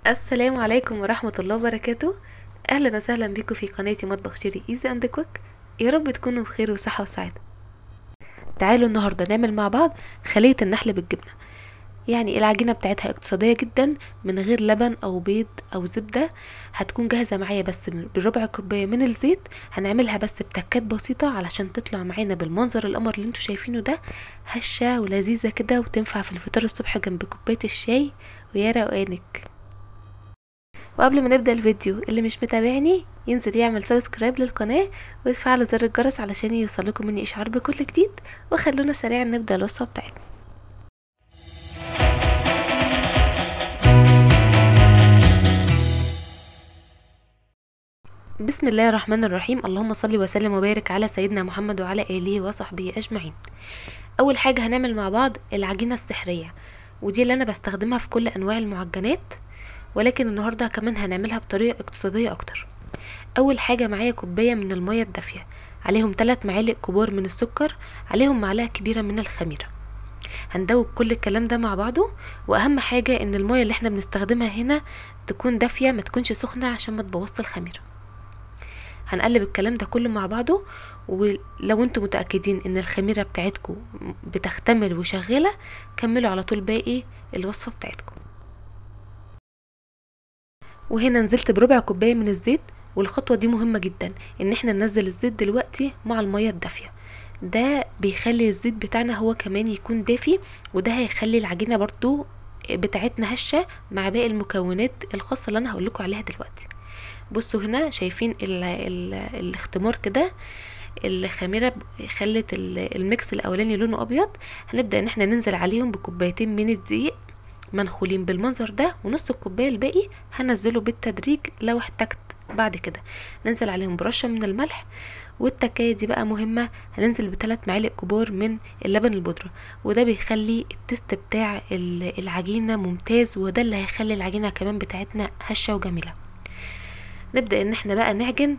السلام عليكم ورحمة الله وبركاته أهلا وسهلا بكم في قناتي مطبخ شيري ايزي اند كويك يا رب تكونوا بخير وصحة وسعادة تعالوا النهاردة نعمل مع بعض خلية النحل بالجبنة يعني العجينة بتاعتها اقتصادية جدا من غير لبن أو بيض أو زبدة هتكون جاهزة معايا بس بربع كوباية من الزيت هنعملها بس بتكات بسيطة علشان تطلع معانا بالمنظر القمر اللي انتوا شايفينه ده هشة ولذيذة كده وتنفع في الفطار الصبح جنب كوباية الشاي ويا روقانك وقبل ما نبدا الفيديو اللي مش متابعني ينزل يعمل سبسكرايب للقناه ويفعل زر الجرس علشان يوصلكم مني اشعار بكل جديد وخلونا سريعا نبدا الوصفه بتاعتنا بسم الله الرحمن الرحيم اللهم صل وسلم وبارك على سيدنا محمد وعلى اله وصحبه اجمعين اول حاجه هنعمل مع بعض العجينه السحريه ودي اللي انا بستخدمها في كل انواع المعجنات ولكن النهاردة كمان هنعملها بطريقة اقتصادية اكتر اول حاجة معايا كوباية من المية الدافية عليهم 3 معالق كبار من السكر عليهم معلقة كبيرة من الخميرة هندوب كل الكلام ده مع بعضه واهم حاجة ان المية اللي احنا بنستخدمها هنا تكون دافية ما تكونش سخنة عشان ما تبوظش الخميرة هنقلب الكلام ده كله مع بعضه ولو انتم متأكدين ان الخميرة بتاعتكم بتختمر وشغالة كملوا على طول باقي الوصفة بتاعتكم وهنا نزلت بربع كوبايه من الزيت والخطوه دي مهمه جدا ان احنا ننزل الزيت دلوقتي مع الميه الدافيه ده بيخلي الزيت بتاعنا هو كمان يكون دافي وده هيخلي العجينه برضو بتاعتنا هشه مع باقي المكونات الخاصه اللي انا هقول لكم عليها دلوقتي بصوا هنا شايفين ال ال الاختمار كده الخميره خلت الميكس الاولاني لونه ابيض هنبدا ان احنا ننزل عليهم بكوبايتين من الدقيق منخولين بالمنظر ده ونص الكوبايه الباقي هنزله بالتدريج لو احتجت بعد كده ننزل عليهم برشه من الملح والتكايه دي بقى مهمه هننزل بثلاث معالق كبار من اللبن البودره وده بيخلي التست بتاع العجينه ممتاز وده اللي هيخلي العجينه كمان بتاعتنا هشه وجميله نبدا ان احنا بقى نعجن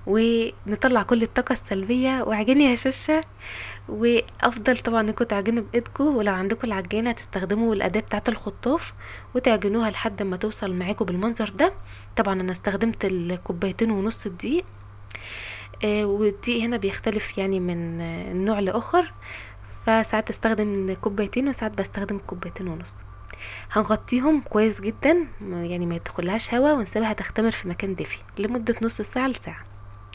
ونطلع كل الطاقه السلبيه وعجيني يا شوشه وافضل طبعا انكم تعجنوا بايدكم ولو عندكم العجينه تستخدموا الاداه بتاعه الخطاف وتعجنوها لحد ما توصل معاكم بالمنظر ده طبعا انا استخدمت الكوبايتين ونص الدقيق آه والدقيق هنا بيختلف يعني من آه نوع لاخر فساعات استخدم كوبايتين وساعات بستخدم كوبايتين ونص هنغطيهم كويس جدا يعني ما يدخلهاش هوا ونسيبها تختمر في مكان دافي لمده نص ساعه لساعه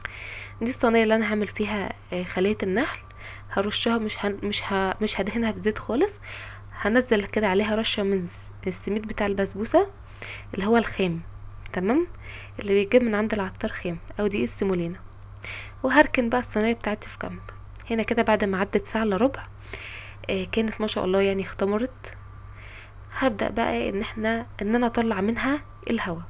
دي الصينيه اللي انا هعمل فيها آه خليه النحل هرشها مش هن مش ه... مش هدهنها بزيت خالص هنزل كده عليها رشه من السميد بتاع البسبوسه اللي هو الخام تمام اللي بيجيب من عند العطار خام او دي السيمولينا وهركن بقى الصينيه بتاعتي في جنب هنا كده بعد ما عدت ساعه الا ربع آه كانت ما شاء الله يعني اختمرت هبدا بقى ان احنا ان انا اطلع منها الهواء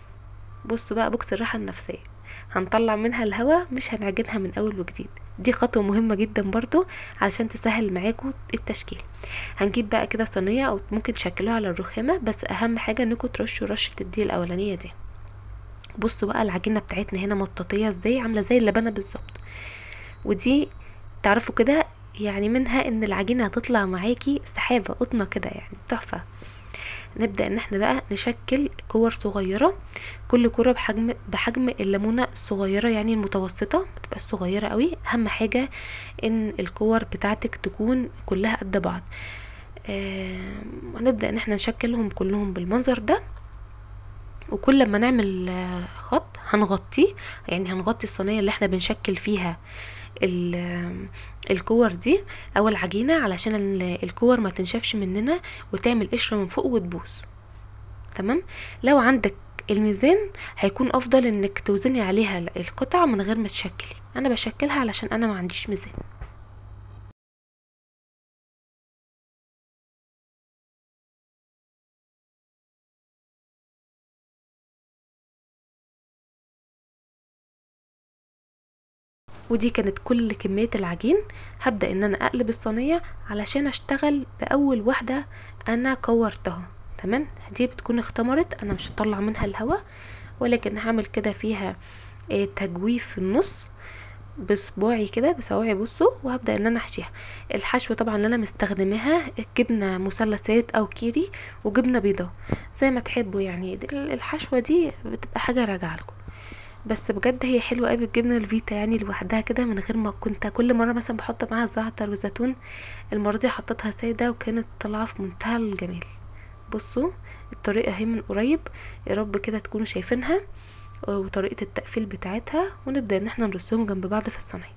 بصوا بقى بوكس الراحه النفسيه هنطلع منها الهواء مش هنعجنها من اول وجديد دي خطوه مهمه جدا برضو علشان تسهل معاكم التشكيل هنجيب بقى كده صينيه او ممكن تشكلوها على الرخامه بس اهم حاجه انكم ترشوا رشه الدقيق الاولانيه دي بصوا بقى العجينه بتاعتنا هنا مطاطيه ازاي عامله زي اللبنه بالظبط ودي تعرفوا كده يعني منها ان العجينه هتطلع معاكي سحابه قطنه كده يعني تحفه نبدا ان احنا بقى نشكل كور صغيره كل كوره بحجم بحجم الليمونه الصغيره يعني المتوسطه ما تبقاش صغيره قوي اهم حاجه ان الكور بتاعتك تكون كلها قد بعض آه هنبدا ان احنا نشكلهم كلهم بالمنظر ده وكل ما نعمل خط هنغطيه يعني هنغطي الصينيه اللي احنا بنشكل فيها الكور دي او العجينه علشان الكور ما تنشفش مننا وتعمل قشره من فوق وتبوظ تمام لو عندك الميزان هيكون افضل انك توزني عليها القطع من غير ما تشكلي انا بشكلها علشان انا ما عنديش ميزان ودي كانت كل كمية العجين هبدأ ان انا اقلب الصينية علشان اشتغل باول واحدة انا كورتها تمام دي بتكون اختمرت انا مش هطلع منها الهواء ولكن هعمل كده فيها تجويف في النص بصباعي كده بصواعي بصوا وهبدا ان انا احشيها الحشوه طبعا اللي انا مستخدماها جبنه مثلثات او كيري وجبنه بيضاء زي ما تحبوا يعني دي- الحشوه دي بتبقى حاجه راجعه لكم بس بجد هي حلوه قوي بالجبنه الفيتا يعني لوحدها كده من غير ما كنت كل مره مثلا بحط معاها زعتر وزيتون المره دي حطيتها ساده وكانت طالعه في منتهى الجمال بصوا الطريقه اهي من قريب يا رب كده تكونوا شايفينها وطريقه التقفيل بتاعتها ونبدا ان احنا نرصهم جنب بعض في الصينيه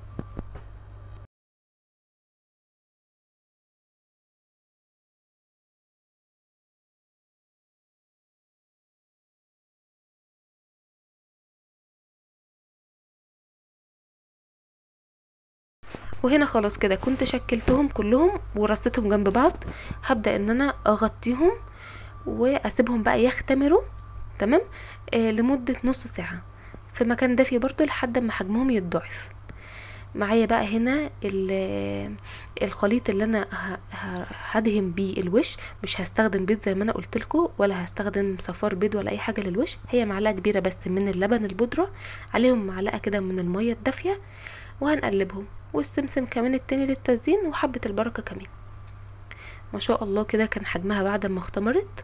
وهنا خلاص كده كنت شكلتهم كلهم ورصيتهم جنب بعض هبدا ان انا اغطيهم واسيبهم بقى يختمروا تمام آه لمده نص ساعه في مكان دافي برضو لحد ما حجمهم يتضاعف معايا بقى هنا ال- الخليط اللي انا ه- ه- هدهن بيه الوش مش هستخدم بيض زي ما انا قلت لكم ولا هستخدم صفار بيض ولا اي حاجه للوش هي معلقه كبيره بس من اللبن البودره عليهم معلقه كده من الميه الدافيه وهنقلبهم والسمسم كمان التاني للتزيين وحبه البركه كمان ما شاء الله كده كان حجمها بعد ما اختمرت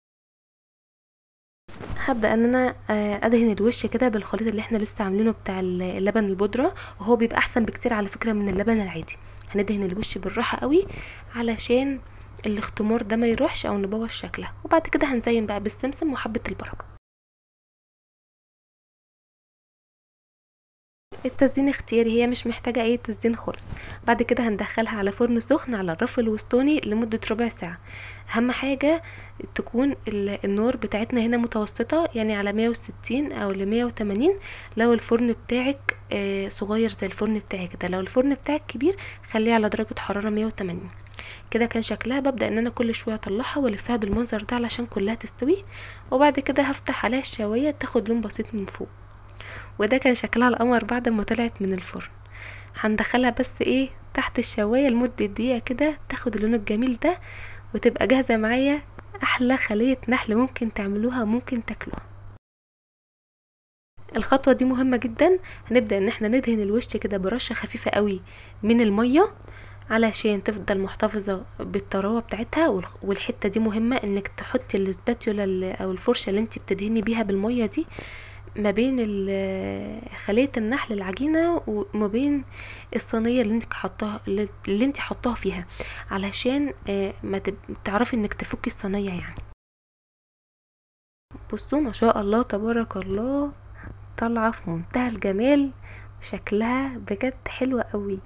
هبدا ان انا آه، ادهن الوش كده بالخليط اللي احنا لسه عاملينه بتاع اللبن البودره وهو بيبقى احسن بكتير على فكره من اللبن العادي هندهن الوش بالراحه قوي علشان الاختمار ده ما يروحش او نبوظ شكلها وبعد كده هنزين بقى بالسمسم وحبه البركه التزيين اختياري هي مش محتاجة اي تزيين خالص بعد كده هندخلها على فرن سخن على الرف الوسطاني لمدة ربع ساعة اهم حاجة تكون ال- النار بتاعتنا هنا متوسطة يعني على 160 او ل 180 لو الفرن بتاعك آه، صغير زي الفرن بتاعي كده لو الفرن بتاعك كبير خليه على درجة حرارة 180 كده كان شكلها ببدأ ان انا كل شوية اطلعها والفها بالمنظر ده علشان كلها تستوي وبعد كده هفتح عليها الشواية تاخد لون بسيط من فوق وده كان شكلها القمر بعد ما طلعت من الفرن هندخلها بس ايه تحت الشوايه لمده دقيقه كده تاخد اللون الجميل ده وتبقى جاهزه معايا احلى خليه نحل ممكن تعملوها وممكن تاكلوها الخطوه دي مهمه جدا هنبدا ان احنا ندهن الوش كده برشه خفيفه قوي من الميه علشان تفضل محتفظة بالطراوة بتاعتها والخ- والحتة دي مهمة انك تحطي الاسباتيولا اللي- او الفرشة اللي انت بتدهني بيها بالمية دي ما بين ال- خلية النحل العجينة وما بين الصينية اللي انت حطاها اللي اللي انت حطاها فيها علشان آه، ما تب- تعرفي انك تفكي الصينية يعني بصوا ما شاء الله تبارك الله طالعة في منتهى الجمال شكلها بجد حلوة قوي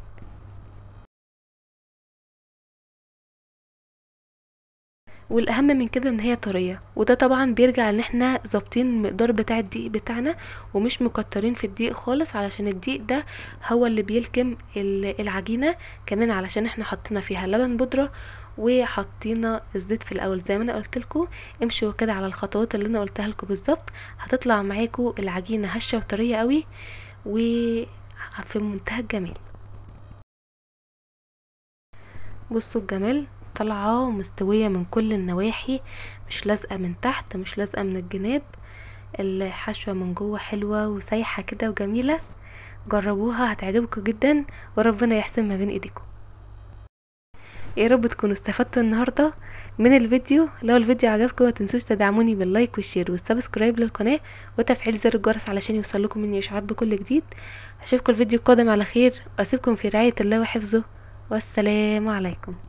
والاهم من كده ان هي طريه وده طبعا بيرجع ان احنا ظابطين المقدار بتاع الدقيق بتاعنا ومش مكترين في الدقيق خالص علشان الدقيق ده هو اللي بيلكم ال- العجينه كمان علشان احنا حطينا فيها لبن بودره وحطينا الزيت في الاول زي ما انا قلت لكم امشوا كده على الخطوات اللي انا قلتها لكم بالظبط هتطلع معاكم العجينه هشه وطريه قوي وفي منتهى الجمال بصوا الجمال طالعة مستوية من كل النواحي مش لازقة من تحت مش لازقة من الجناب الحشوة من جوه حلوة وسايحة كده وجميلة جربوها هتعجبكم جدا وربنا يحسن ما بين ايديكم يا رب تكونوا استفدتوا النهاردة من الفيديو لو الفيديو عجبكم ما تنسوش تدعموني باللايك والشير والسبسكرايب للقناة وتفعيل زر الجرس علشان يوصلكم مني اشعار بكل جديد اشوفكم الفيديو القادم على خير واسيبكم في رعاية الله وحفظه والسلام عليكم